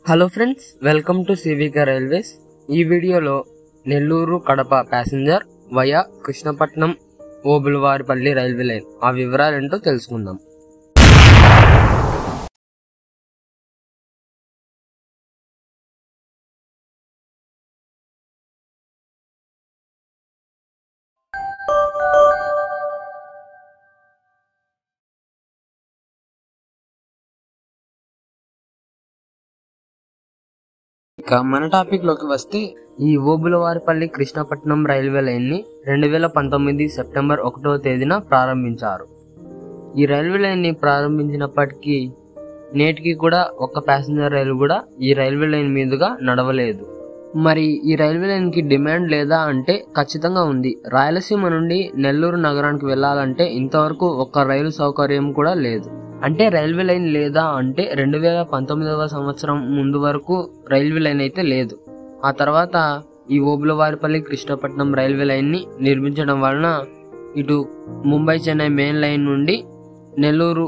hello friends welcome to Sivika railways ఈ వీడియోలో Nellore Kadapa passenger via Krishnapatnam Obulavaripalli railway line ఆ వివరాలేంటో తెలుసుకుందాం ఇక మన టాపిక్ లోకి వస్తే ఈ ఓబులవారిపల్లి కృష్ణపట్నం రైల్వే లైన్ ని రెండు వేల పంతొమ్మిది సెప్టెంబర్ ఒకటో తేదీన ప్రారంభించారు ఈ రైల్వే లైన్ ని ప్రారంభించినప్పటికీ నేటికి కూడా ఒక్క ప్యాసింజర్ రైలు కూడా ఈ రైల్వే లైన్ మీదుగా నడవలేదు మరి ఈ రైల్వే లైన్ కి డిమాండ్ లేదా అంటే ఖచ్చితంగా ఉంది రాయలసీమ నుండి నెల్లూరు నగరానికి వెళ్ళాలంటే ఇంతవరకు ఒక్క రైలు సౌకర్యం కూడా లేదు అంటే రైల్వే లైన్ లేదా అంటే రెండు వేల పంతొమ్మిదవ సంవత్సరం ముందు వరకు రైల్వే లైన్ అయితే లేదు ఆ తర్వాత ఈ ఓబులవారిపల్లి కృష్ణపట్నం రైల్వే లైన్ ని నిర్మించడం వలన ఇటు ముంబై చెన్నై మెయిన్ లైన్ నుండి నెల్లూరు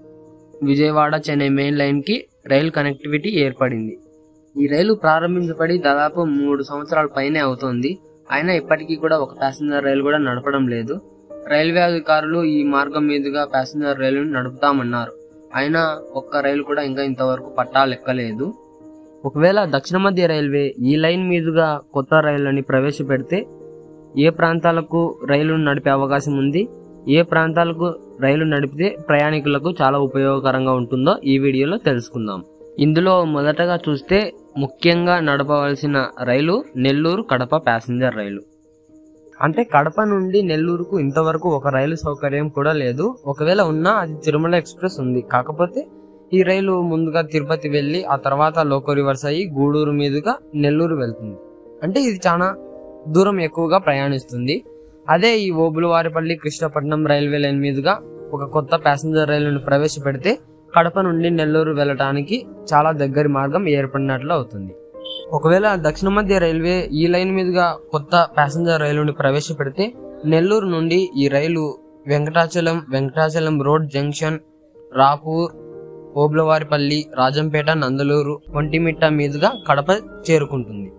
విజయవాడ చెన్నై మెయిన్ లైన్ కి రైలు కనెక్టివిటీ ఏర్పడింది ఈ రైలు ప్రారంభించబడి దాదాపు మూడు సంవత్సరాల పైనే అవుతోంది అయినా ఇప్పటికీ కూడా ఒక ప్యాసింజర్ రైలు కూడా నడపడం లేదు రైల్వే అధికారులు ఈ మార్గం మీదుగా ప్యాసింజర్ రైలును నడుపుతామన్నారు అయినా ఒక్క రైలు కూడా ఇంకా ఇంతవరకు పట్టాలు ఎక్కలేదు ఒకవేళ దక్షిణ మధ్య రైల్వే ఈ లైన్ మీదుగా కొత్త రైళ్లని ప్రవేశపెడితే ఏ ప్రాంతాలకు రైలును నడిపే అవకాశం ఉంది ఏ ప్రాంతాలకు రైలు నడిపితే ప్రయాణికులకు చాలా ఉపయోగకరంగా ఉంటుందో ఈ వీడియోలో తెలుసుకుందాం ఇందులో మొదటగా చూస్తే ముఖ్యంగా నడపవలసిన రైలు నెల్లూరు కడప ప్యాసింజర్ రైలు అంటే కడప నుండి నెల్లూరుకు ఇంతవరకు ఒక రైలు సౌకర్యం కూడా లేదు ఒకవేళ ఉన్నా అది తిరుమల ఎక్స్ప్రెస్ ఉంది కాకపోతే ఈ రైలు ముందుగా తిరుపతి వెళ్ళి ఆ తర్వాత లోకో రివర్స్ అయ్యి గూడూరు మీదుగా నెల్లూరు వెళ్తుంది అంటే ఇది చాలా దూరం ఎక్కువగా ప్రయాణిస్తుంది అదే ఈ ఓబులవారిపల్లి కృష్ణపట్నం రైల్వే లైన్ మీదుగా ఒక కొత్త ప్యాసింజర్ రైలును ప్రవేశపెడితే కడప నుండి నెల్లూరు వెళ్ళటానికి చాలా దగ్గరి మార్గం ఏర్పడినట్లు అవుతుంది ఒకవేళ దక్షిణ మధ్య రైల్వే ఈ లైన్ మీదుగా కొత్త ప్యాసింజర్ రైలుని ప్రవేశపెడితే నెల్లూరు నుండి ఈ రైలు వెంకటాచలం వెంకటాచలం రోడ్ జంక్షన్ రాపూర్ ఓబ్లవారిపల్లి రాజంపేట నందలూరు ఒంటిమిట్ట మీదుగా కడప చేరుకుంటుంది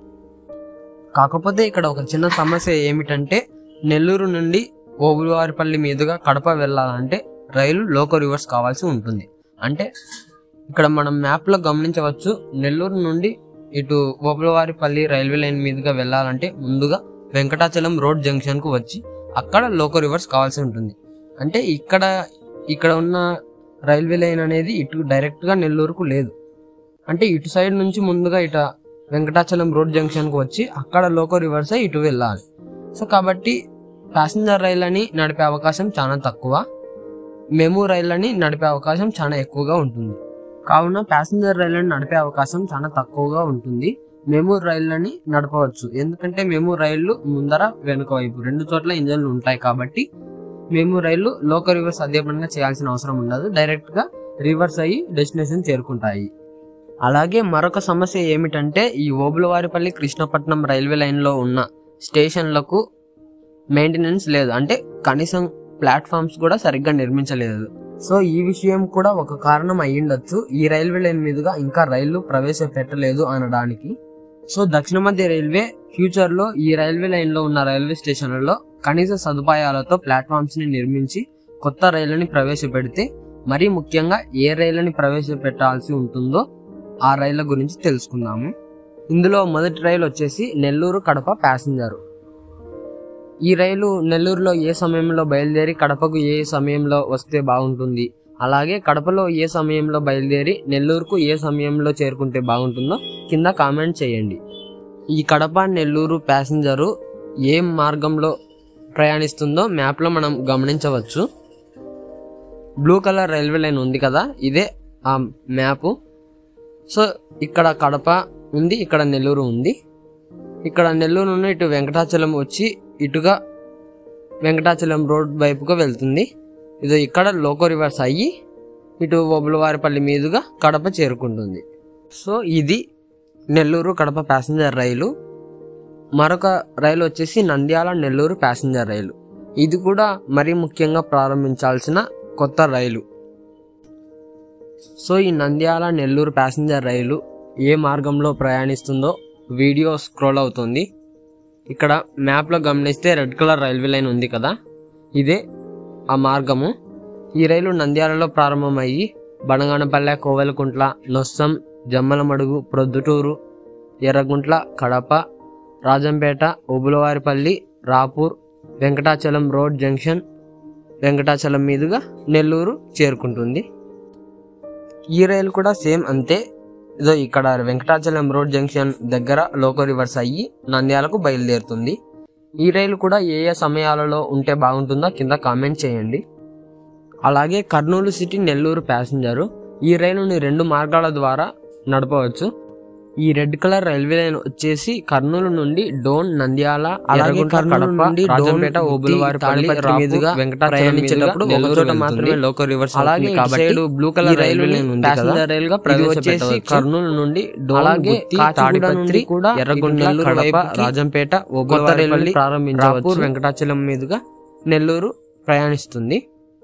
కాకపోతే ఇక్కడ ఒక చిన్న సమస్య ఏమిటంటే నెల్లూరు నుండి ఓబులవారిపల్లి మీదుగా కడప వెళ్ళాలంటే రైలు లోకో రివర్స్ కావాల్సి ఉంటుంది అంటే ఇక్కడ మనం మ్యాప్లో గమనించవచ్చు నెల్లూరు నుండి ఇటు ఓబులవారిపల్లి రైల్వే లైన్ మీదుగా వెళ్ళాలంటే ముందుగా వెంకటాచలం రోడ్ జంక్షన్ కు వచ్చి అక్కడ లోకో రివర్స్ కావాల్సి ఉంటుంది అంటే ఇక్కడ ఇక్కడ ఉన్న రైల్వే లైన్ అనేది ఇటు డైరెక్ట్ గా నెల్లూరుకు లేదు అంటే ఇటు సైడ్ నుంచి ముందుగా ఇట వెంకటాచలం రోడ్ జంక్షన్ కు వచ్చి అక్కడ లోకో రివర్స్ అయి ఇటు వెళ్ళాలి సో కాబట్టి ప్యాసింజర్ రైళ్ళని నడిపే అవకాశం చాలా తక్కువ మెము రైళ్ళని నడిపే అవకాశం చాలా ఎక్కువగా ఉంటుంది కావున ప్యాసింజర్ రైళ్లను నడిపే అవకాశం చాలా తక్కువగా ఉంటుంది మెము రైళ్లని నడపవచ్చు ఎందుకంటే మెము రైళ్లు ముందర వెనుక వైపు రెండు చోట్ల ఇంజన్లు ఉంటాయి కాబట్టి మేము రైళ్లు లోకల్ రివర్స్ అధ్యపనంగా చేయాల్సిన అవసరం ఉండదు డైరెక్ట్ గా రివర్స్ అయ్యి డెస్టినేషన్ చేరుకుంటాయి అలాగే మరొక సమస్య ఏమిటంటే ఈ ఓబులవారిపల్లి కృష్ణపట్నం రైల్వే లైన్ లో ఉన్న స్టేషన్లకు మెయింటెనెన్స్ లేదు అంటే కనీసం ప్లాట్ఫామ్స్ కూడా సరిగ్గా నిర్మించలేదు సో ఈ విషయం కూడా ఒక కారణం అయ్యిండొచ్చు ఈ రైల్వే లైన్ మీదుగా ఇంకా రైళ్లు ప్రవేశపెట్టలేదు అనడానికి సో దక్షిణ మధ్య రైల్వే ఫ్యూచర్ లో ఈ రైల్వే లైన్ లో ఉన్న రైల్వే స్టేషన్లలో కనీస సదుపాయాలతో ప్లాట్ఫామ్స్ ని నిర్మించి కొత్త రైళ్లని ప్రవేశపెడితే మరీ ముఖ్యంగా ఏ రైళ్లని ప్రవేశపెట్టాల్సి ఉంటుందో ఆ రైళ్ల గురించి తెలుసుకుందాము ఇందులో మొదటి రైలు వచ్చేసి నెల్లూరు కడప ప్యాసింజర్ ఈ రైలు నెల్లూరులో ఏ సమయంలో బయలుదేరి కడపకు ఏ సమయంలో వస్తే బాగుంటుంది అలాగే కడపలో ఏ సమయంలో బయలుదేరి నెల్లూరుకు ఏ సమయంలో చేరుకుంటే బాగుంటుందో కింద కామెంట్ చేయండి ఈ కడప నెల్లూరు ప్యాసింజరు ఏ మార్గంలో ప్రయాణిస్తుందో మ్యాప్లో మనం గమనించవచ్చు బ్లూ కలర్ రైల్వే లైన్ ఉంది కదా ఇదే ఆ మ్యాపు సో ఇక్కడ కడప ఉంది ఇక్కడ నెల్లూరు ఉంది ఇక్కడ నెల్లూరు నుండి ఇటు వెంకటాచలం వచ్చి ఇటుగా వెంకటాచలం రోడ్ వైపుగా వెళ్తుంది ఇది ఇక్కడ లోకో రివర్స్ అయ్యి ఇటు ఒబులవారిపల్లి మీదుగా కడప చేరుకుంటుంది సో ఇది నెల్లూరు కడప ప్యాసింజర్ రైలు మరొక రైలు వచ్చేసి నంద్యాల నెల్లూరు ప్యాసింజర్ రైలు ఇది కూడా మరీ ముఖ్యంగా ప్రారంభించాల్సిన కొత్త రైలు సో ఈ నంద్యాల నెల్లూరు ప్యాసింజర్ రైలు ఏ మార్గంలో ప్రయాణిస్తుందో వీడియో స్క్రోల్ అవుతుంది ఇక్కడ మ్యాప్లో గమనిస్తే రెడ్ కలర్ రైల్వే లైన్ ఉంది కదా ఇదే ఆ మార్గము ఈ రైలు నంద్యాలలో ప్రారంభమయ్యి బనగానపల్లె కోవెలకుంట్ల నొస్సం జమ్మలమడుగు ప్రొద్దుటూరు ఎర్రగుంట్ల కడప రాజంపేట ఉబులవారిపల్లి రాపూర్ వెంకటాచలం రోడ్ జంక్షన్ వెంకటాచలం మీదుగా నెల్లూరు చేరుకుంటుంది ఈ రైలు కూడా సేమ్ అంతే ఇదో ఇక్కడ వెంకటాచలం రోడ్ జంక్షన్ దగ్గర లోకో రివర్స్ అయ్యి నంద్యాలకు బయలుదేరుతుంది ఈ రైలు కూడా ఏ ఏ సమయాలలో ఉంటే బాగుంటుందో కింద కామెంట్ చేయండి అలాగే కర్నూలు సిటీ నెల్లూరు ప్యాసింజరు ఈ రైలుని రెండు మార్గాల ద్వారా నడపవచ్చు ఈ రెడ్ కలర్ రైల్వే లైన్ వచ్చేసి కర్నూలు నుండి డోన్ నంద్యాల అలాగే కర్నూలు నుండి రాజంపేట ఓబులవారిపల్లి మీదుగా ప్రయాణించేటప్పుడు ఒక చోట మాత్రమే లోకల్ రివర్స్ అలాగే కాబట్టి బ్లూ కలర్ రైల్వే లైన్ ఉంది ప్యాసింజర్ రైల్ గా వచ్చేసి కర్నూలు నుండి అలాగే తాడిపత్రి కూడా ఎర్రగొండ కడప రాజంపేట ఓబులవారిపల్లి ప్రారంభించవచ్చు వెంకటాచలం మీదుగా నెల్లూరు ప్రయాణిస్తుంది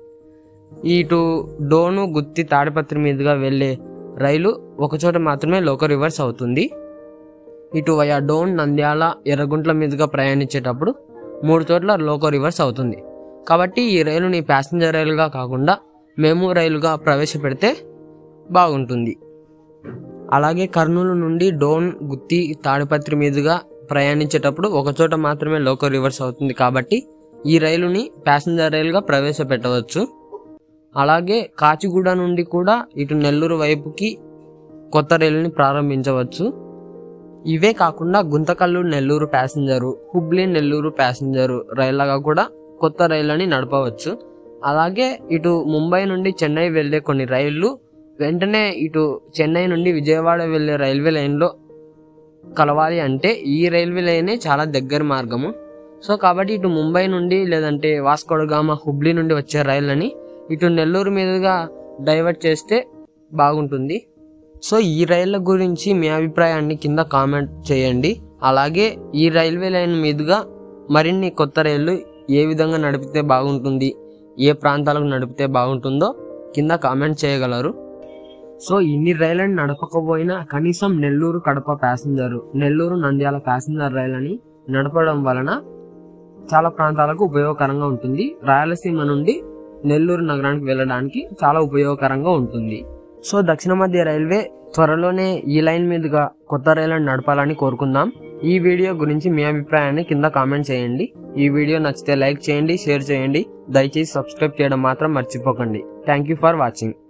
ఇటు డోను గుత్తి తాడిపత్రి మీదుగా వెళ్ళే రైలు ఒకచోట మాత్రమే లోకల్ రివర్స్ అవుతుంది ఇటు వయా డోన్ నంద్యాల ఎర్రగుంట్ల మీదుగా ప్రయాణించేటప్పుడు మూడు చోట్ల లోకల్ రివర్స్ అవుతుంది కాబట్టి ఈ రైలుని ప్యాసింజర్ రైలుగా కాకుండా మేము రైలుగా ప్రవేశపెడితే బాగుంటుంది అలాగే కర్నూలు నుండి డోన్ గుత్తి తాడిపత్రి మీదుగా ప్రయాణించేటప్పుడు ఒకచోట మాత్రమే లోకల్ రివర్స్ అవుతుంది కాబట్టి ఈ రైలుని ప్యాసింజర్ రైలుగా ప్రవేశపెట్టవచ్చు అలాగే కాచిగూడ నుండి కూడా ఇటు నెల్లూరు వైపుకి కొత్త రైలుని ప్రారంభించవచ్చు ఇవే కాకుండా గుంతకల్లు నెల్లూరు ప్యాసింజరు హుబ్లీ నెల్లూరు ప్యాసింజరు రైళ్ళగా కూడా కొత్త రైళ్ళని నడపవచ్చు అలాగే ఇటు ముంబై నుండి చెన్నై వెళ్ళే కొన్ని రైళ్లు వెంటనే ఇటు చెన్నై నుండి విజయవాడ వెళ్ళే రైల్వే లైన్లో కలవాలి అంటే ఈ రైల్వే లైనే చాలా దగ్గర మార్గము సో కాబట్టి ఇటు ముంబై నుండి లేదంటే వాస్కోడగామ హుబ్లీ నుండి వచ్చే రైళ్ళని ఇటు నెల్లూరు మీదుగా డైవర్ట్ చేస్తే బాగుంటుంది సో ఈ రైళ్ళ గురించి మీ అభిప్రాయాన్ని కింద కామెంట్ చేయండి అలాగే ఈ రైల్వే లైన్ మీదుగా మరిన్ని కొత్త రైళ్లు ఏ విధంగా నడిపితే బాగుంటుంది ఏ ప్రాంతాలకు నడిపితే బాగుంటుందో కింద కామెంట్ చేయగలరు సో ఇన్ని రైళ్ళని నడపకపోయినా కనీసం నెల్లూరు కడప ప్యాసింజర్ నెల్లూరు నంద్యాల ప్యాసింజర్ రైళ్ళని నడపడం వలన చాలా ప్రాంతాలకు ఉపయోగకరంగా ఉంటుంది రాయలసీమ నుండి నెల్లూరు నగరానికి వెళ్ళడానికి చాలా ఉపయోగకరంగా ఉంటుంది సో దక్షిణ మధ్య రైల్వే త్వరలోనే ఈ లైన్ మీదుగా కొత్త రైళ్లను నడపాలని కోరుకుందాం ఈ వీడియో గురించి మీ అభిప్రాయాన్ని కింద కామెంట్ చేయండి ఈ వీడియో నచ్చితే లైక్ చేయండి షేర్ చేయండి దయచేసి సబ్స్క్రైబ్ చేయడం మాత్రం మర్చిపోకండి థ్యాంక్ యూ ఫర్ వాచింగ్